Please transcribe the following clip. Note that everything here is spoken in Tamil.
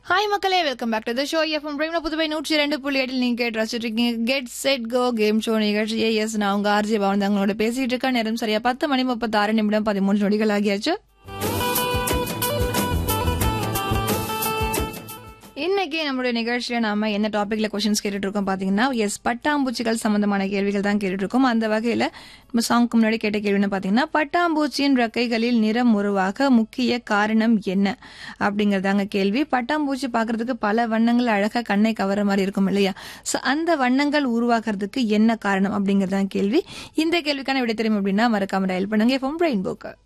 ஹாய் மக்களே welcome back to the show FM பிரேம்ல புதுவை நூற்றி ரெண்டு புள்ளி எட்டில் நீங்க கேட்டு ரசிச்சுட்டு இருக்கீங்க get set go game show நிகழ்ச்சி எஸ் நான் உங்க ஆர்ஜி பவன் தங்களோட பேசிட்டு இருக்கேன் நேரம் சரியா பத்து மணி முப்பத்தி ஆறு நிமிடம் பதிமூணு நொடிகள் ஆகியாச்சு இன்னைக்கு நம்மளுடைய நிகழ்ச்சியில நாம என்ன டாபிக்ல கொஸ்டின்ஸ் கேட்டுட்டு இருக்கோம் பாத்தீங்கன்னா எஸ் பட்டாம்பூச்சிகள் சம்பந்தமான கேள்விகள் தான் கேட்டுட்டு இருக்கோம் அந்த வகையில நம்ம சாங்க்கு முன்னாடி கேட்ட கேள்வின்னு பாத்தீங்கன்னா பட்டாம்பூச்சியின் ரெக்கைகளில் நிறம் உருவாக முக்கிய காரணம் என்ன அப்படிங்கறதாங்க கேள்வி பட்டாம்பூச்சி பாக்குறதுக்கு பல வண்ணங்கள் அழகா கண்ணை கவர மாதிரி இருக்கும் இல்லையா சோ அந்த வண்ணங்கள் உருவாக்குறதுக்கு என்ன காரணம் அப்படிங்கறதான் கேள்வி இந்த கேள்விக்கான விடை தெரியும் அப்படின்னா மறக்காம டயல் பண்ணுங்க எஃப்எம் பிரெயின் போக்கு